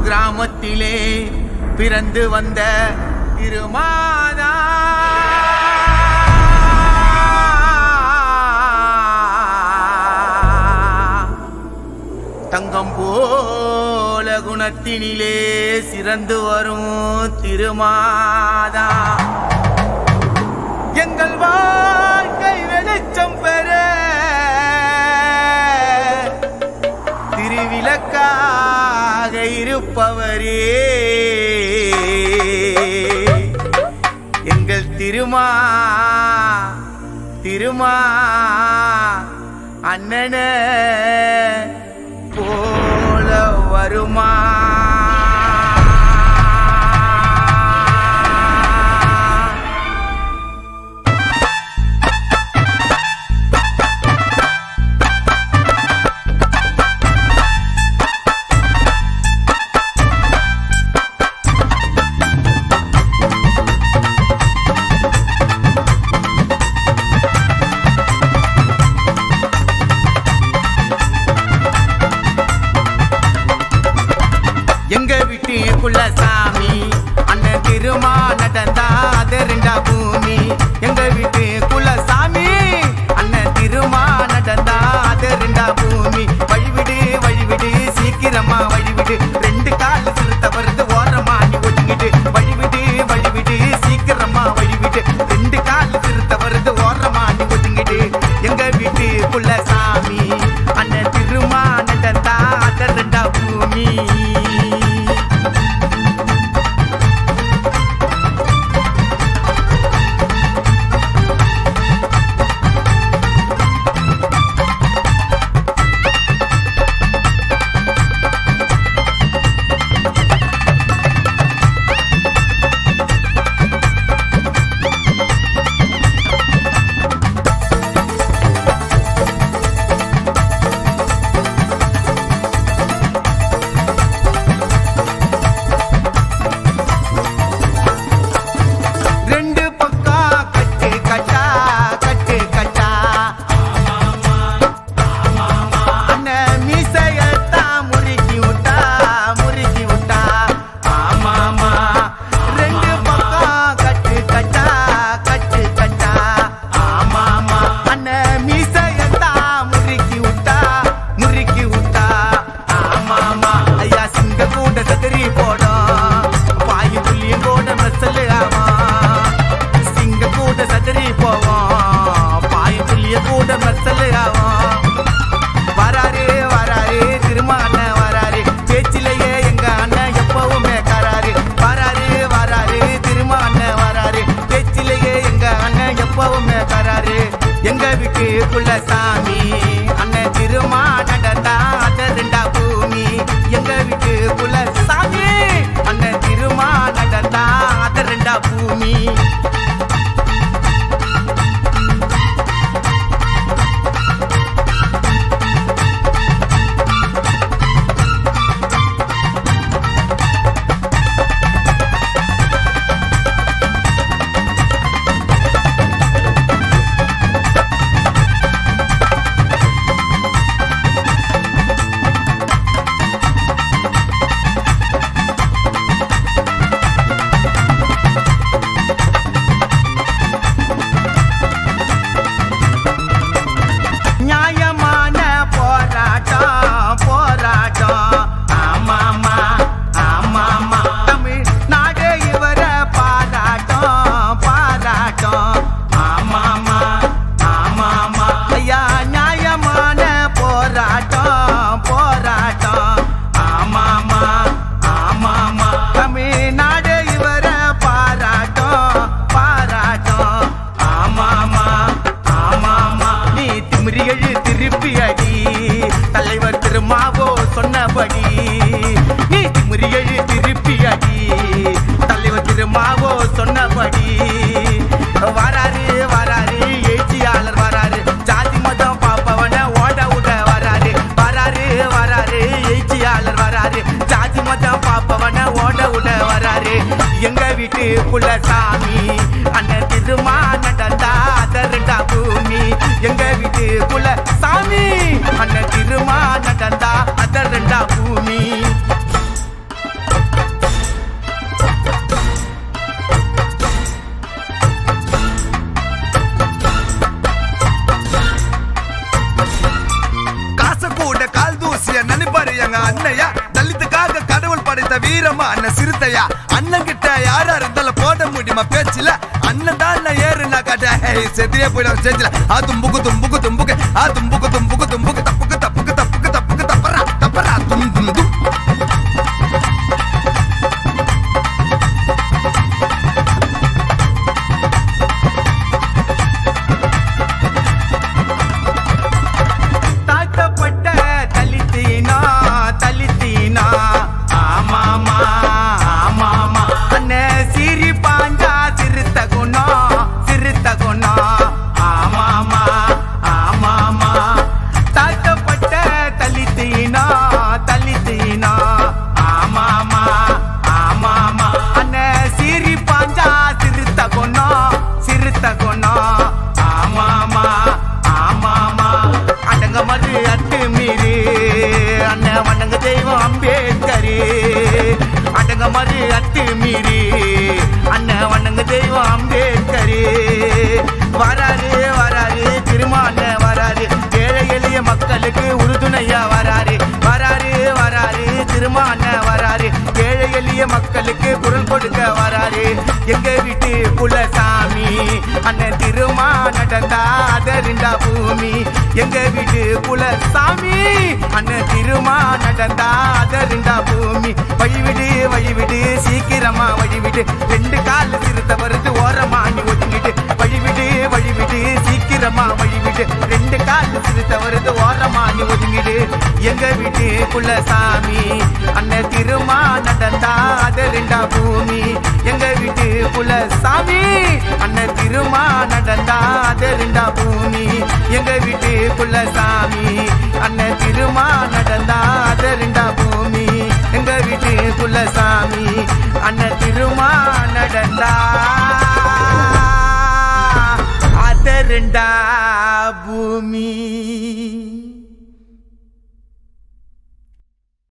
கிராமத்திலே பிறந்து வந்த திருமாதா தங்கம் போல குணத்தினிலே சிறந்து வரும் திருமாதா எங்கள் வாழ்க்கை வெளிச்சம் பெற திருவிளக்காக இருப்பவரே எங்கள் திருமா திருமா அண்ணன போல வருமா எங்க வீட்டுக்குள்ள சாமி அண்ணன் திருமா நடந்தா அது ரெண்டா பூமி எங்க வீட்டுக்குள்ள சாமி அண்ணன் திருமா நடந்தா அது ரெண்டா பூமி வழிவிடு வழிவிடு சீக்கிரமா வழிவிடு ரெண்டு கால் சிறுத்த வருது ஓரமா நீ ஒதுங்கிடு வழிவிடு வழிவிடு சீக்கிரமா வழிவிடு ரெண்டு கால் சிறுத்த வருது ஓரமா நீ ஒதுங்கிடு எங்க வீட்டுக்குள்ள சாமி அண்ணன் திருமா நடந்தா அது ரெண்டா பூமி ரெண்டு பக்கம் கட்டு கட்டா கட்டு கட்டா அண்ணன் மீசையத்தான் முறுக்கி விட்டா முறுக்கி விட்டா ஆமாமா ரெண்டு பக்கம் கட்டு கட்டா கட்டு கட்டா ஆமாமா அண்ணன் மீசையத்தான் முறுக்கி விட்டா முறுக்கி விட்டா ஆமாமா ஐயா சிங்க கூட சதுரி போடும் பாயும் புள்ளியும் கூட மெசல் ஆமா சிங்க கூட சதுரி போவோம் பாயும் புள்ளிய கூட மெசல் ஆகும் வராரு வராரு திரும்ப அண்ணன் வராரு பேச்சிலேயே எங்க அண்ணன் எப்பவுமே கராரு வராரு வராரு திரும்ப அண்ணன் வராரு பேச்சிலேயே எங்க அண்ணன் எப்பவுமே கராரு எங்க வீட்டுக்குள்ள சாமி அண்ணன் திருமா நடந்தா அத ரெண்டா பூமி எங்க வீட்டுக்குள்ள சாமி அண்ணன் திருமா நடந்தா அத ரெண்டா பூமி நியாயமான போராட்டம் போராட்டம் ஆமாமா ஆமாமா தமிழ் நாடு இவர பாராட்டம் பாராட்டம் ஆமாமா ஆமாமா ஐயா நியாயமான போராட்டம் போராட்டம் ஆமாமா ஆமாமா தமிழ்நாடு இவர பாராட்டம் பாராட்டம் ஆமாமா ஆமாமா நீ திமிரி எழு திருப்பி அடி தலைவர் திருமாவோ சொன்னபடி நீ திமிரி எழு திருப்பி அடி தலைவர் திருமாவோ சொன்னபடி வராரு வராரு எழுச்சியாளர் வராரு ஜாதி மதம் பாப்பவன ஓட விட வராரு வராரு வராரு எழுச்சியாளர் வராரு ஜாதி மதம் பாப்பவன ஓட விட வராரு எங்க வீட்டுக்குள்ள சாமி அண்ணன் திருமா நடந்தா அத ரெண்டா பூமி எங்க வீட்டுக்குள்ள சாமி அண்ணன் திருமா நடந்தா அத ரெண்டா பூமி அண்ணையா தலித்துக்காக கடவுள் படைத்த வீரமா அண்ணன் சிறுத்தையா அண்ணன் கிட்ட யாரா இருந்தாலும் போட முடியுமா பேச்சுல அண்ணன் தான் நான் ஏறுனா காட்ட செத்தியே போயிடும் செஞ்சில ஆ தும்புக்கு தும்புக்கு தும்புக்கு ஆ தும்புக்கு தும்புக்கு தும்புக்கு தப்புக்கு தப்புக்கு தப்புக்கு தப்புக்கு தப்பரா தப்பரா தும் தும் தும் தாக்கப்பட்ட தலித்தீனா தலித்தீனா ஆமாமா ஆமாமா அண்ணன் சிரி பாஞ்சா சிறுத்த குணம் சிறுத்த குணம் ஆமாமா ஆமாமா தாக்கப்பட்ட தலித்தீனா தலித்தீனா ஆமாமா ஆமாமா அண்ணன் சிரி பாஞ்சா சிறுத்த குணம் சிறுத்த குணம் ஆமாமா ஆமாமா அடங்க மறு அட்டு மீறி அண்ணன் வணங்க தெய்வம் அம்பேத்கரு அடங்க மறு அட்டு மீறி அண்ணன் வணங்க தெய்வம் அம்பேத்கரு வராரு வராரு திருமான வராரு ஏழை எளிய மக்களுக்கு உறுதுணையா வராரு வராரு வராரு திருமான வராரு ஏழை எளிய மக்களுக்கு குரல் கொடுக்க வராரு எங்க வீட்டு குலசாமி அண்ணன் திருமா நடந்தா அதறிண்டா பூமி எங்க வீட்டு குலசாமி அண்ணன் திருமா நடந்தா அதறிண்டா பூமி வழிவிடு வழிவிடு சீக்கிரமா வழிவிடு ரெண்டு கால் சிறுத்த வருது ஓரமா நீ ஒதுங்கிட்டு வழிவிடு வழிவிடு சீக்கிரமா வழிவிடு ரெண்டு கால் சிறுத்த வருது ஓரமா நீ ஒதுங்கிடு எங்க வீட்டு குலசாமி அண்ணன் திருமா நடந்தா அதறிண்டா பூமி எங்க வீட்டு குலசாமி அண்ணன் திருமா நடந்தா அதறிண்டா பூமி எங்க வீட்டு குலசாமி அண்ணன் திருமா நடந்தா அதறிண்டா பூமி எங்க வீட்டு குலசாமி அண்ணன் திருமா நடந்தா அதறிண்டா பூமி